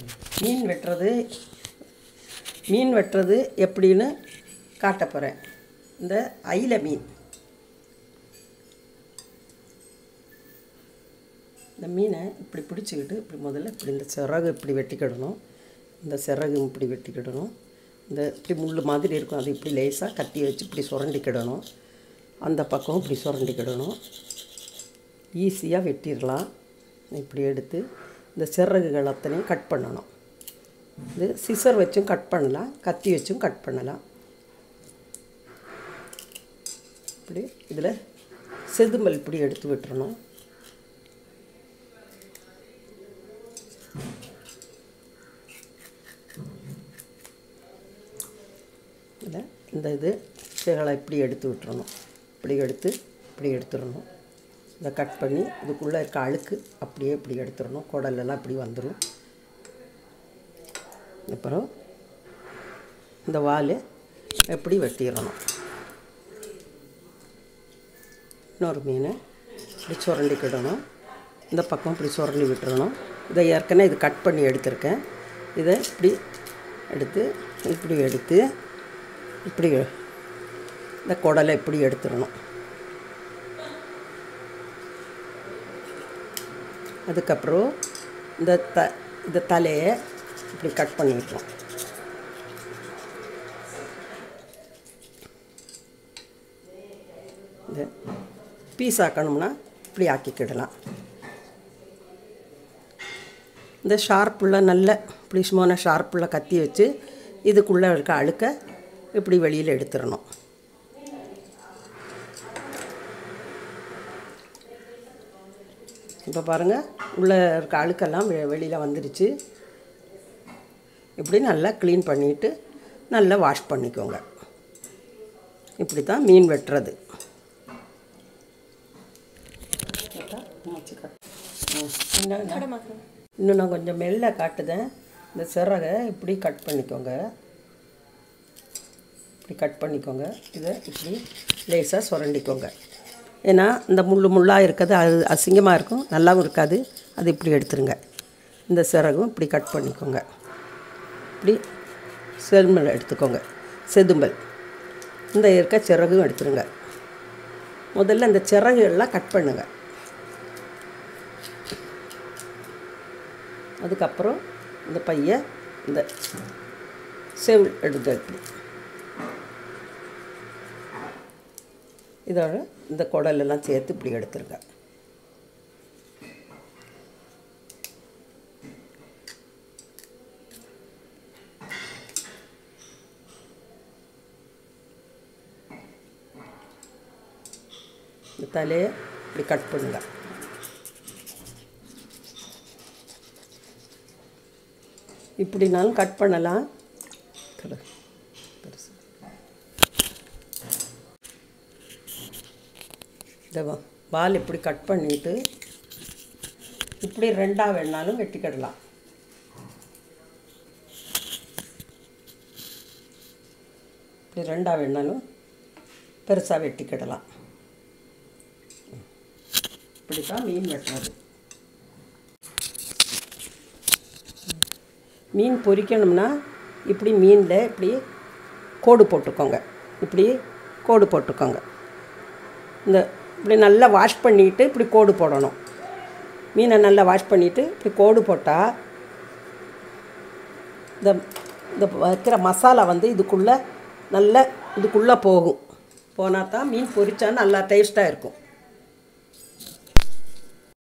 மீன் வெட்டுறது மீன் வெட்டுறது எப்படின்னு காட்ட போகிறேன் இந்த அயில மீன் இந்த மீனை இப்படி பிடிச்சிக்கிட்டு இப்படி முதல்ல இப்படி இந்த சிறகு இப்படி வெட்டிக்கிடணும் இந்த சிறகு இப்படி வெட்டிக்கிடணும் இந்த இப்படி முள் மாதிரி இருக்கும் அது இப்படி லேசாக கத்தி வச்சு இப்படி சுரண்டிக்கிடணும் அந்த பக்கம் இப்படி சுரண்டிக்கிடணும் ஈஸியாக வெட்டிடலாம் இப்படி எடுத்து இந்த சிறகுகள் அத்தனையும் கட் பண்ணணும் இது சிசர் வச்சும் கட் பண்ணலாம் கத்தி வச்சும் கட் பண்ணலாம் இப்படி இதில் செதுமல் இப்படி எடுத்து விட்டுறணும் இதில் இந்த இது இதைகளை இப்படி எடுத்து விட்டுறணும் இப்படி எடுத்து இப்படி எடுத்துடணும் இதை கட் பண்ணி இதுக்குள்ளே இருக்க அழுக்கு அப்படியே இப்படி எடுத்துடணும் குடலெல்லாம் இப்படி வந்துடும் அப்புறம் இந்த வால் எப்படி வெட்டிடணும் இன்னொரு மீனை இப்படி சுரண்டிக்கிடணும் இந்த பக்கம் இப்படி சுரண்டி விட்டுறணும் இதை ஏற்கனவே இது கட் பண்ணி எடுத்திருக்கேன் இதை இப்படி எடுத்து இப்படி எடுத்து இப்படி இந்த குடலை இப்படி எடுத்துடணும் அதுக்கப்புறம் இந்த த இந்த தலையை இப்படி கட் பண்ணிடணும் இது பீஸ் ஆக்கணும்னா இப்படி ஆக்கிக்கிடலாம் இந்த ஷார்ப்புள்ள நல்ல இப்படி சும்மான ஷார்ப்புள்ள கத்தி வச்சு இதுக்குள்ளே இருக்க அழுக்க இப்படி வெளியில் எடுத்துடணும் இப்போ பாருங்கள் உள்ளே இருக்க அழுக்கெல்லாம் வெ வெளியில் வந்துருச்சு இப்படி நல்லா க்ளீன் பண்ணிவிட்டு நல்லா வாஷ் பண்ணிக்கோங்க இப்படி தான் மீன் வெட்டுறது இன்னும் இன்னும் நான் கொஞ்சம் மெல்ல காட்டுதேன் இந்த சிறகை இப்படி கட் பண்ணிக்கோங்க இப்படி கட் பண்ணிக்கோங்க இதை இப்படி லேசாக சுரண்டிக்கோங்க ஏன்னா இந்த முள்ளு முள்ளாக இருக்கிறது அது அசிங்கமாக இருக்கும் நல்லாவும் இருக்காது அது இப்படி எடுத்துருங்க இந்த சிறகும் இப்படி கட் பண்ணிக்கோங்க இப்படி செதும்பல் எடுத்துக்கோங்க செதும்பல் இந்த இருக்க சிறகும் எடுத்துருங்க முதல்ல இந்த சிறகுகள்லாம் கட் பண்ணுங்கள் அதுக்கப்புறம் இந்த பைய இந்த செவில் எடுத்து இப்படி இதோட இந்த குடலெல்லாம் சேர்த்து இப்படி எடுத்துருங்க இந்த தலையை இப்படி கட் பண்ணுங்க இப்படினாலும் கட் பண்ணலாம் கடு. பெருசு இந்த வா- வால் இப்படி கட் பண்ணிட்டு இப்படி ரெண்டாக வேணாலும் வெட்டிக்கிடலாம் இப்படி ரெண்டாக வேணாலும் பெருசாக வெட்டிக்கிடலாம் இப்படி தான் மீன் வெட்டுறது மீன் பொரிக்கணும்னா இப்படி மீனில் இப்படி கோடு போட்டுக்கோங்க இப்படி கோடு போட்டுக்கோங்க இந்த இப்படி நல்லா வாஷ் பண்ணிவிட்டு இப்படி கோடு போடணும் மீனை நல்லா வாஷ் பண்ணிவிட்டு இப்படி கோடு போட்டால் இந்த இந்த வைக்கிற மசாலா வந்து இதுக்குள்ளே நல்ல இதுக்குள்ளே போகும் போனால் தான் மீன் பொரிச்சா நல்லா டேஸ்ட்டாக இருக்கும்